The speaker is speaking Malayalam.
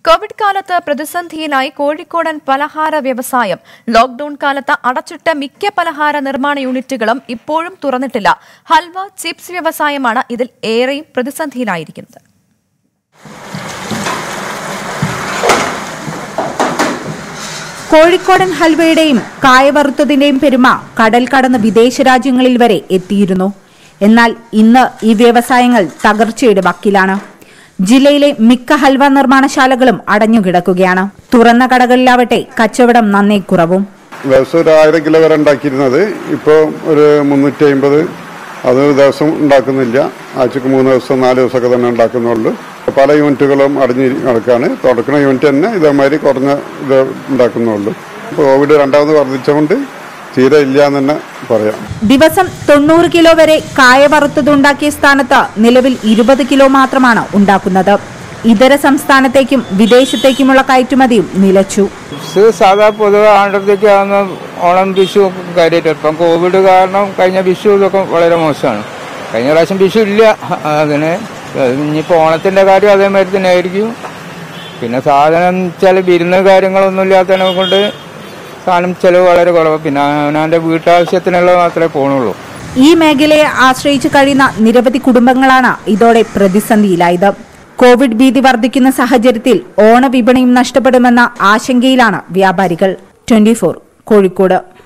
കോവിഡ് കാലത്ത് പ്രതിസന്ധിയിലായി കോഴിക്കോടൻ പലഹാര വ്യവസായം ലോക്ഡൌൺ കാലത്ത് അടച്ചിട്ട മിക്ക പലഹാര നിർമ്മാണ യൂണിറ്റുകളും ഇപ്പോഴും തുറന്നിട്ടില്ല ഹൽവ ചിപ്സ് വ്യവസായമാണ് ഇതിൽ ഏറെയും പ്രതിസന്ധിയിലായിരിക്കുന്നത് കോഴിക്കോടൻ ഹൽവയുടെയും കായവറുത്തതിന്റെയും പെരുമ കടൽ കടന്ന് വിദേശ രാജ്യങ്ങളിൽ വരെ എത്തിയിരുന്നു എന്നാൽ ഇന്ന് ഈ വ്യവസായങ്ങൾ തകർച്ചയുടെ വക്കിലാണ് ജില്ലയിലെ മിക്ക ഹൽവ നിർമ്മാണശാലകളും അടഞ്ഞുകിടക്കുകയാണ് തുറന്ന കടകളിലാവട്ടെ കച്ചവടം നന്നേ കുറവും ദിവസം ഒരു ആയിരം കിലോ വരെ ഉണ്ടാക്കിയിരുന്നത് ഇപ്പോൾ ഒരു മുന്നൂറ്റി അമ്പത് അത് ദിവസം ഉണ്ടാക്കുന്നില്ല ആഴ്ചക്ക് മൂന്ന് ദിവസം നാല് ദിവസമൊക്കെ തന്നെ ഉണ്ടാക്കുന്നുള്ളൂ പല യൂണിറ്റുകളും അടഞ്ഞു കിടക്കാണ് തുടക്കുന്ന യൂണിറ്റ് തന്നെ ഇതേമാതിരി കുറഞ്ഞ ഇത് ഉണ്ടാക്കുന്നുള്ളൂ കോവിഡ് രണ്ടാമത് വർദ്ധിച്ചുകൊണ്ട് തീരെ ഇല്ല എന്ന് തന്നെ പറയാം ദിവസം തൊണ്ണൂറ് കിലോ വരെ കായ വറുത്തതുണ്ടാക്കിയ സ്ഥാനത്ത് നിലവിൽ ഇരുപത് കിലോ മാത്രമാണ് ഉണ്ടാക്കുന്നത് ഇതര സംസ്ഥാനത്തേക്കും വിദേശത്തേക്കുമുള്ള കയറ്റുമതിയും നിലച്ചു ഇത് സാധാ പൊതുവെ ആണ്ടത്തേക്ക് ആകുന്ന ഓണം വിഷു ഒക്കെ കാര്യമായിട്ട് ഇപ്പം കോവിഡ് കാരണം കഴിഞ്ഞ വിഷു ഇതൊക്കെ വളരെ മോശമാണ് കഴിഞ്ഞ പ്രാവശ്യം വിഷു ഇല്ല അതിന് ഇനിയിപ്പോൾ ഓണത്തിൻ്റെ കാര്യം അതേമാതിരി തന്നെ ആയിരിക്കും പിന്നെ സാധനം ചില വിരുന്ന് കാര്യങ്ങളൊന്നും ഇല്ലാത്തതിനെ കൊണ്ട് സാധനം ചിലവ് വളരെ കുറവ് പിന്നെ അവനവൻ്റെ വീട്ടാവശ്യത്തിനുള്ള മാത്രമേ പോണുള്ളൂ ഈ മേഖലയെ ആശ്രയിച്ച് കഴിയുന്ന നിരവധി കുടുംബങ്ങളാണ് ഇതോടെ പ്രതിസന്ധിയിലായത് കോവിഡ് ഭീതി വർദ്ധിക്കുന്ന സാഹചര്യത്തിൽ ഓണവിപണിയും നഷ്ടപ്പെടുമെന്ന ആശങ്കയിലാണ് വ്യാപാരികൾ ട്വന്റി കോഴിക്കോട്